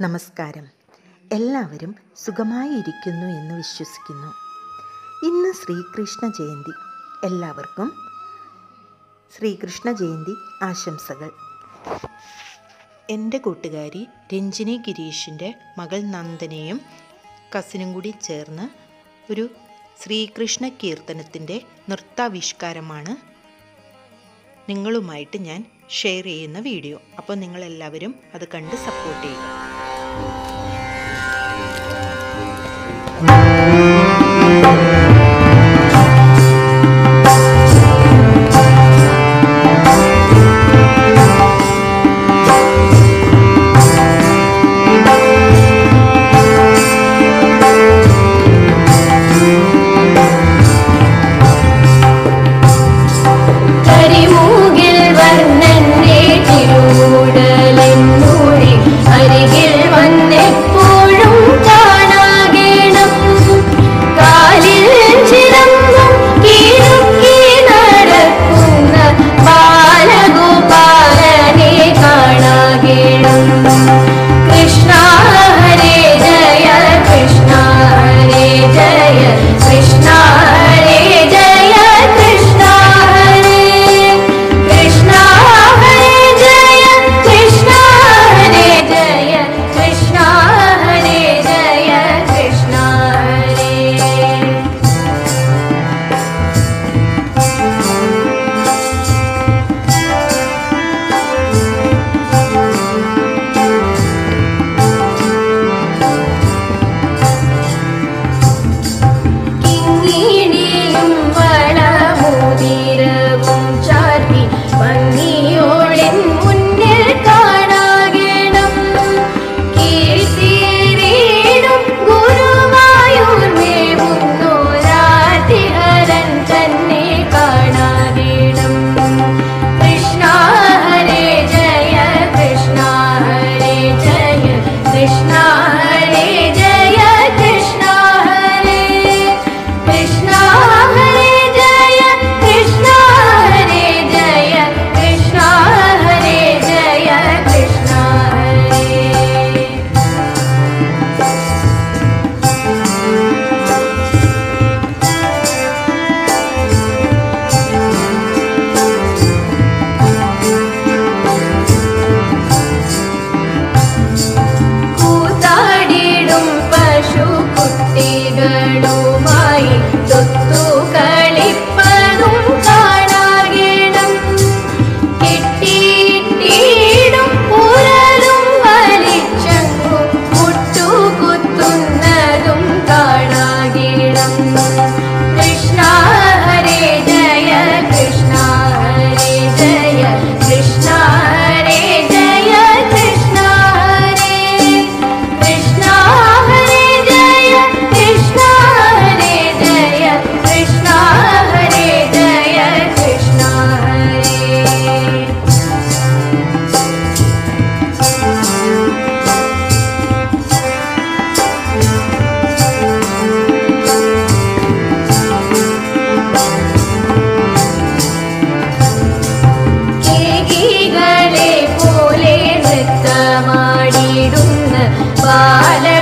നമസ്കാരം എല്ലാവരും സുഖമായി ഇരിക്കുന്നു എന്ന് വിശ്വസിക്കുന്നു ഇന്ന് ശ്രീകൃഷ്ണ ജയന്തി എല്ലാവർക്കും ശ്രീകൃഷ്ണ ജയന്തി ആശംസകൾ എൻ്റെ കൂട്ടുകാരി രഞ്ജിനി ഗിരീഷിൻ്റെ മകൾ നന്ദനയും കസിനും കൂടി ചേർന്ന് ഒരു ശ്രീകൃഷ്ണ കീർത്തനത്തിൻ്റെ നൃത്താവിഷ്കാരമാണ് നിങ്ങളുമായിട്ട് ഞാൻ ഷെയർ ചെയ്യുന്ന വീഡിയോ അപ്പോൾ നിങ്ങളെല്ലാവരും അത് കണ്ട് സപ്പോർട്ട് ചെയ്യുക കരിമൂകിൽ വർണ്ണന്റെ തിരുവുടലെന്നൂടെ അരികിൽ വന്നെപ്പോഴും കാണാകേണം കാലിൽ ചിലമ്പും കീഴുക്കി നടക്കുന്ന ബാലഗോപാലനെ കാണാകേണം കൃഷ്ണ ഹരേ ജയ കൃഷ്ണ ഹരേ ജയ കൃഷ്ണ ഹരേ ജയ കൃഷ്ണ ഹരേ കൃഷ്ണ ഹരേ ജയ കൃഷ്ണ ഹരേ ജയ കൃഷ്ണ ഹരേ ജയ കൃഷ്ണ ഹരേ കിങ്ങിണിയും വളമോതിരവും ചാർത്തി ഭംഗിയോളിൻ മുന്നിൽ കാണാകണം കീർത്തിയേറിയിടും ഗുരുവായൂർ മേവുന്നോരാതിഹരൻ തന്നെ കാണാകണം കൃഷ്ണ ഹരേ ജയ കൃഷ്ണ ഹരേ ജയ കൃഷ്ണ ഹരേ ജയ കൃഷ്ണ ഹരേ കൃഷ്ണ ഹരേ ജയ കൃഷ്ണ ഹരേ ജയ കൃഷ്ണ ഹരേ ജയ കൃഷ്ണ ഹരേ കൂത്താടിടും പശുക്കുട്ടികളുമായി തൊത്തു കളിപ്പതും കാണാകണം കെട്ടിയിട്ടിടും ഉരലും വലിച്ചങ്ങു മുട്ടുകുത്തുന്നതും കാണാകണം കൃഷ്ണ ഹരേ ജയ കൃഷ്ണ ഹരേ ജയ കൃഷ്ണ ഹരേ ജയ കൃഷ്ണ ഹരേ കൃഷ്ണ ഹരേ ജയ കൃഷ്ണ ഹരേ ജയ കൃഷ്ണ ഹരേ ജയ കൃഷ്ണ ഹരേ കേകികളെ പോലെ നൃത്തമാടിടുന്ന ബാല